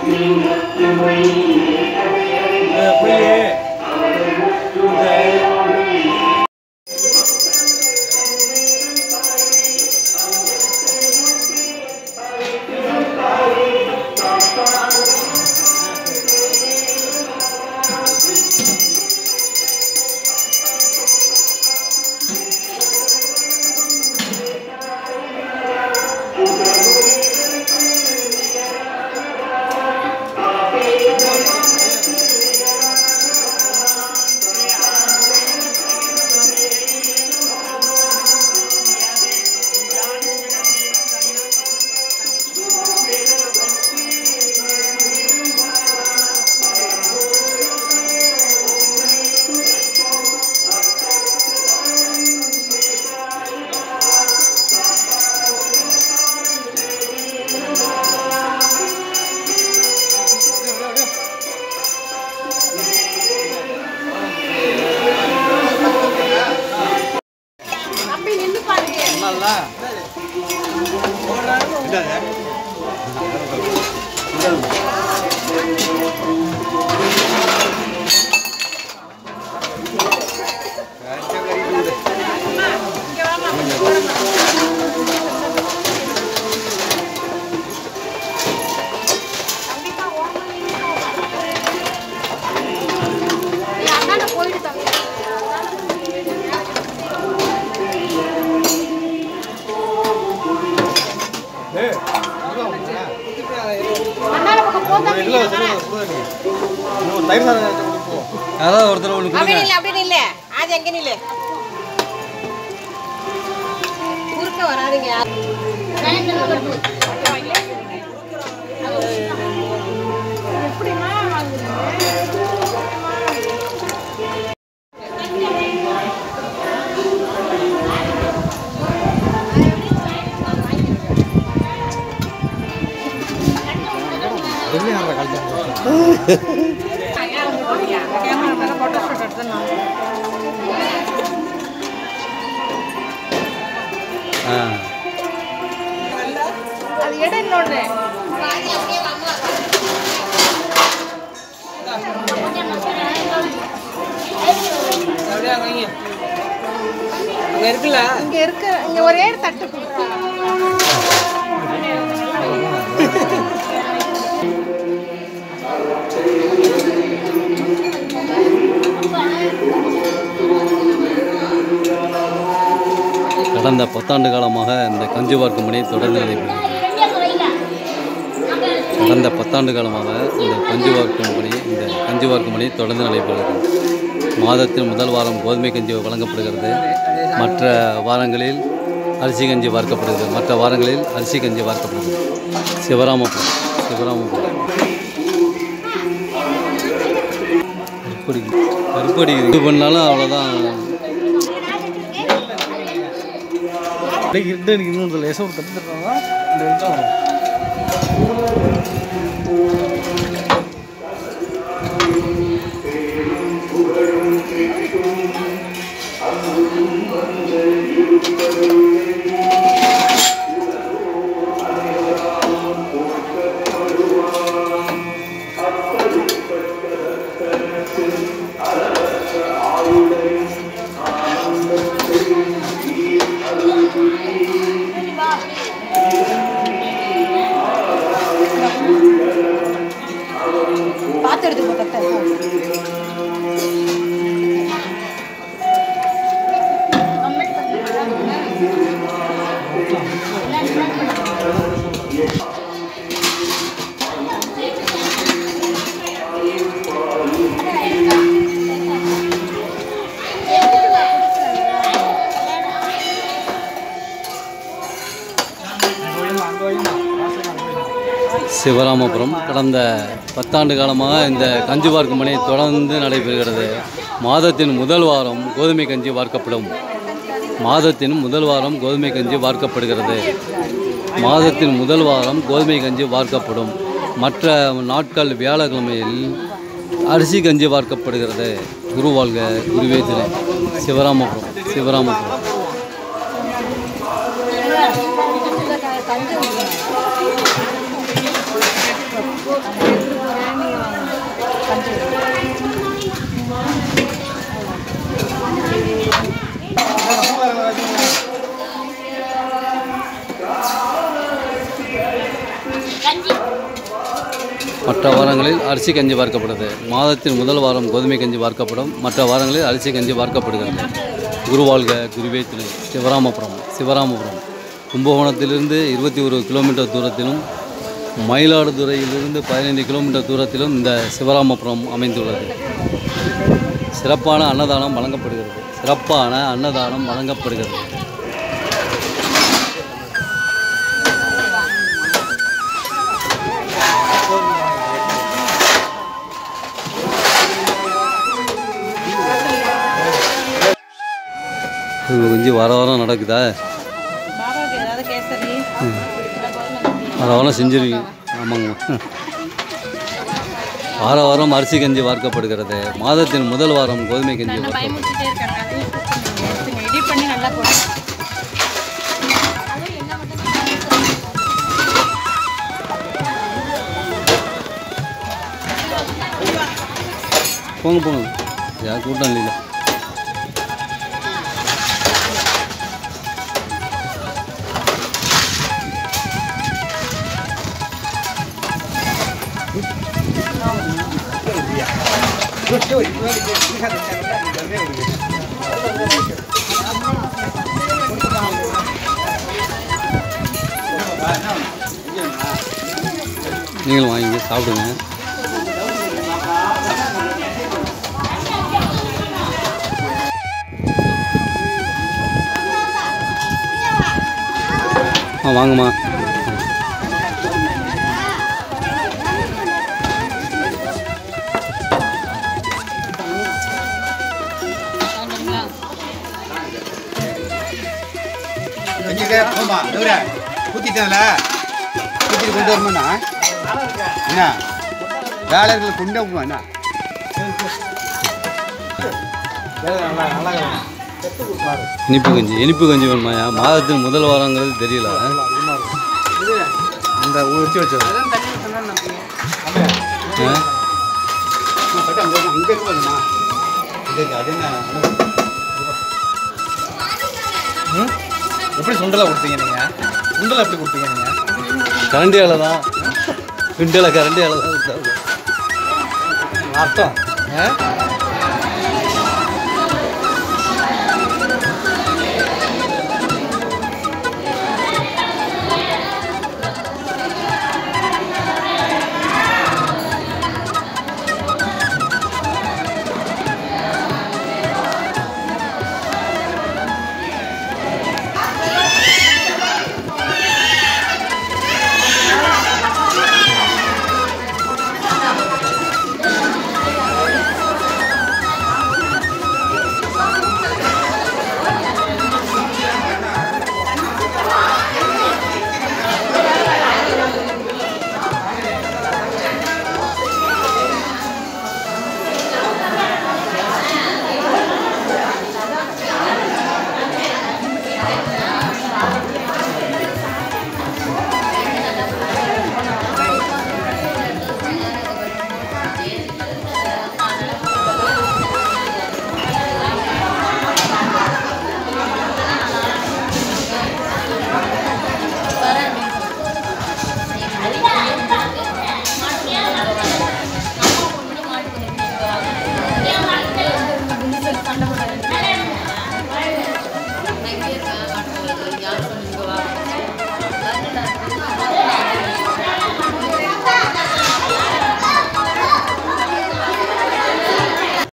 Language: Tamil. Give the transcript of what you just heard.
அப்படி நின்று பாருங்க அண்ணாண்ட போயிட்டு தம்பி அண்ணாண்ட பக்கம் போ தம்பி நீ அண்ணா. யாராவது ஒருத்தர் ஒன்று அப்படி நில்லு அப்படி நில்லு அது எங்க நில்லு குறுக்க வராதீங்க ஆ அது இடம் இன்னொன்று இங்க இருக்கு இங்க ஒரே ஒரு தட்டு கொடுத்தா கடந்த பத்தாண்டு காலமாக இந்த கஞ்சி பார்க்கும் பணி தொடர்ந்து நடைபெறுகிறது கடந்த பத்தாண்டு காலமாக இந்த கஞ்சி பார்க்கும் பணி இந்த கஞ்சி பார்க்கும் பணி தொடர்ந்து நடைபெறுகிறது மாதத்தின் முதல் வாரம் கோதுமை கஞ்சி வழங்கப்படுகிறது மற்ற வாரங்களில் அரிசி கஞ்சி வார்க்கப்படுகிறது மற்ற வாரங்களில் அரிசி கஞ்சி வார்க்கப்படுகிறது சிவராமபுரம் சிவராமபுரம் கருப்படி கருப்படி இது பண்ணாலும் அவ்வளோதான் இன்னொன்று லேசாக ஒரு தட்டு தட்டுறாங்க இந்த நிமிஷம் பார்த்து எடுத்துக்கோ தட்டை சிவராமபுரம் கடந்த பத்தாண்டு காலமாக இந்த கஞ்சி வார்க்கும் பணி தொடர்ந்து நடைபெறுகிறது மாதத்தின் முதல் வாரம் கோதுமை கஞ்சி வார்க்கப்படும் மாதத்தின் முதல் வாரம் கோதுமை கஞ்சி வார்க்கப்படுகிறது மாதத்தின் முதல் வாரம் கோதுமை கஞ்சி வார்க்கப்படும் மற்ற நாட்கள் வியாழக்கிழமையில் அரிசி கஞ்சி வார்க்கப்படுகிறது குருவாழ்க குருவே துணை சிவராமபுரம் சிவராமபுரம் கஞ்சி மற்ற வாரங்களில் அரிசி கஞ்சி வார்க்கப்படுது மாதத்தின் முதல் வாரம் கோதுமை கஞ்சி வார்க்கப்படும் மற்ற வாரங்களில் அரிசி கஞ்சி வார்க்கப்படுகிறது குருவாழ்க குருவே துணை சிவராமபுரம் சிவராமபுரம் கும்பகோணத்திலிருந்து இருபத்தி ஒரு கிலோமீட்டர் தூரத்திலும் மயிலாடுதுறையிலிருந்து பதினைந்து கிலோமீட்டர் தூரத்திலும் இந்த சிவராமபுரம் அமைந்துள்ளது சிறப்பான அன்னதானம் வழங்கப்படுகிறது சிறப்பான அன்னதானம் வழங்கப்படுகிறது இது கொஞ்சம் வார வாரம் நடக்குதா பாபாவுக்கு ஏதாவது கேசரி வார வாரம் செஞ்சிருவீங்க ஆமாங்க வார வாரம் அரிசி கஞ்சி வார்க்கப்படுகிறது மாதத்தின் முதல் வாரம் கோதுமை கஞ்சி வார்க்க- பயமுறுத்திட்டே இருக்காங்க அதையும் எடிட் பண்ணி நல்லா போடுங்க போங்க போங்க யார் கூட்டம் இல்லைல்ல நீங்களும் வாங்கிங்க சாப்பிடுங்க ஆ வாங்கம்மா கஞ்சிக்கே போமா தவிர ஊற்றிட்டேன்ல ஊற்றிட்டு கொண்டு வரணும்னா என்ன வேலைகளை கொண்டு போமா என்ன இனிப்பு கஞ்சி இனிப்பு கஞ்சி வேணுமாயா மாதத்தின் முதல் வாரங்கிறது தெரியல அந்த ஊற்றி வச்சது ஆ? அங்கே இருக்குமா அது என்ன ம்? எப்படி சுண்டலை கொடுத்தீங்க நீங்கள் சுண்டலை எப்படி கொடுத்தீங்க நீங்கள் கரண்டியால தான் கிண்டல கரண்டியால தான் கொடுத்தாங்க அர்த்தம் ஆ